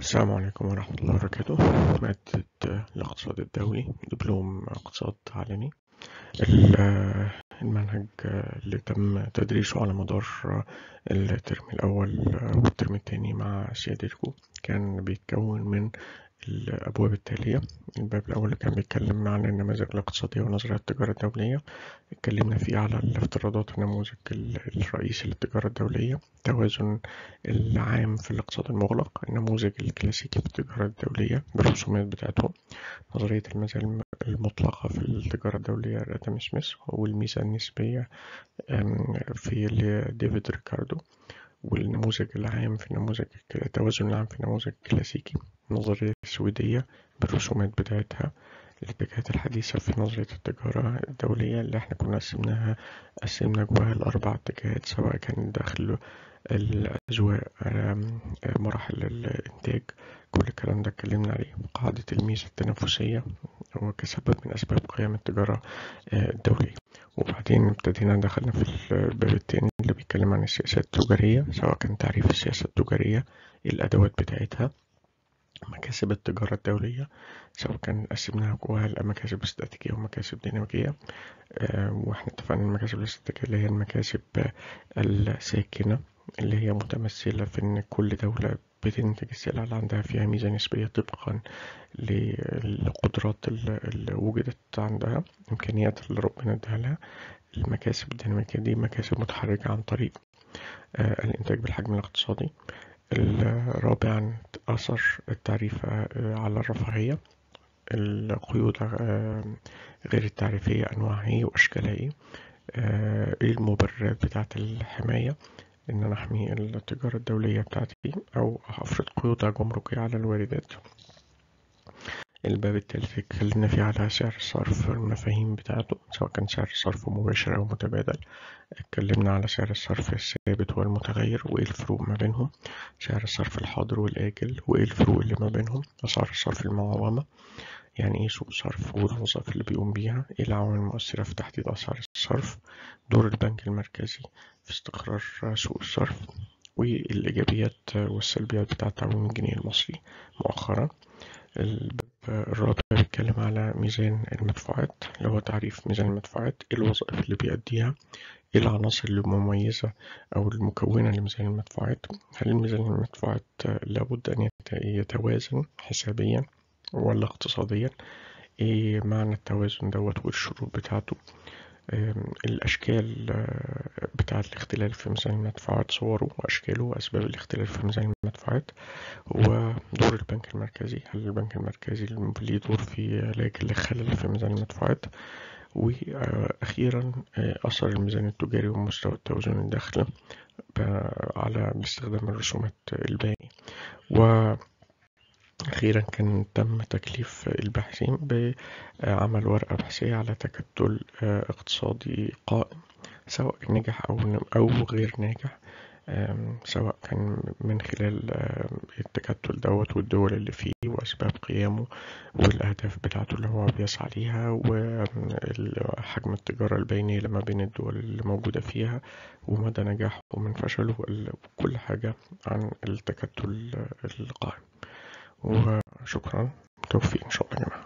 السلام عليكم ورحمة الله وبركاته مادة الاقتصاد الدولي دبلوم اقتصاد عالمي ال- المنهج اللي تم تدريسه على مدار الترم الأول والترم التاني مع سيادتكم كان بيتكون من الأبواب التالية الباب الأول كان بيتكلم عن النماذج الاقتصادية ونظريات التجارة الدولية اتكلمنا فيه على الافتراضات النموذج الرئيسي للتجارة الدولية التوازن العام في الاقتصاد المغلق النموذج الكلاسيكي في التجارة الدولية بالرسومات بتاعته نظرية الميزان المطلقة في التجارة الدولية لآدم سميث والميزة النسبية في ديفيد ريكاردو والنموذج العام في النموذج التوازن العام في النموذج الكلاسيكي النظرية السويدية بالرسومات بتاعتها الاتجاهات الحديثة في نظرية التجارة الدولية اللي احنا كنا قسمناها قسمنا جواها الأربع اتجاهات سواء كان داخل الأذواق مراحل الإنتاج كل الكلام ده اتكلمنا عليه قاعدة الميزة التنافسية وكسبب من أسباب قيام التجارة الدولية وبعدين ابتدينا دخلنا في الباب التاني اللي بيتكلم عن السياسات التجارية سواء كان تعريف السياسة التجارية الأدوات بتاعتها مكاسب التجارة الدولية سواء كان قسمناها جواها لمكاسب استراتيجية ومكاسب ديناميكية أه واحنا اتفقنا المكاسب الاستراتيجية اللي هي المكاسب الساكنة اللي هي متمثلة في إن كل دولة بتنتج السلع اللي عندها فيها ميزة نسبية طبقا للقدرات اللي وجدت عندها الإمكانيات اللي ربنا اداها لها المكاسب الديناميكية دي مكاسب متحركة عن طريق أه الإنتاج بالحجم الاقتصادي رابعا أثر التعريف على الرفاهية القيود غير التعريفية أنواعها إيه وأشكالها إيه إيه المبررات بتاعة الحماية إن أنا أحمي التجارة الدولية بتاعتي أو أفرض قيود جمركية على الواردات الباب التالت اتكلمنا فيه على سعر الصرف المفاهيم بتاعته سواء كان سعر الصرف مباشر أو متبادل اتكلمنا على سعر الصرف الثابت والمتغير وإيه الفروق ما بينهم سعر الصرف الحاضر والآجل وإيه الفروق اللي ما بينهم أسعار الصرف المعومة يعني إيه سوق صرف والوظائف اللي بيقوم بيها إيه العوامل المؤثرة في تحديد أسعار الصرف دور البنك المركزي في استقرار سوق الصرف والإيجابيات والسلبيات بتاعة تعويم الجنيه المصري مؤخرا الباب الرابع بيتكلم على ميزان المدفوعات اللي هو تعريف ميزان المدفوعات ايه الوظائف اللي بيأديها ايه العناصر المميزة او المكونة لميزان المدفوعات هل ميزان المدفوعات لابد ان يتوازن حسابيا ولا اقتصاديا ايه معنى التوازن دوت والشروط بتاعته الأشكال بتاعة الاختلال في ميزان المدفوعات صوره وأشكاله وأسباب الاختلال في ميزان المدفوعات ودور البنك المركزي هل البنك المركزي ليه دور في علاج الخلل في ميزان المدفوعات وأخيرا أثر الميزان التجاري ومستوى التوازن الداخلي على باستخدام الرسومات الباقي و أخيرا كان تم تكليف الباحثين بعمل ورقة بحثية على تكتل اقتصادي قائم سواء نجح أو أو غير ناجح سواء كان من خلال التكتل دوت والدول اللي فيه وأسباب قيامه والأهداف بتاعته اللي هو بيسعى ليها وحجم التجارة البينية ما بين الدول اللي موجودة فيها ومدى نجاحه ومن فشله وكل حاجة عن التكتل القائم وشكرا توفيق إن شاء الله يا جماعة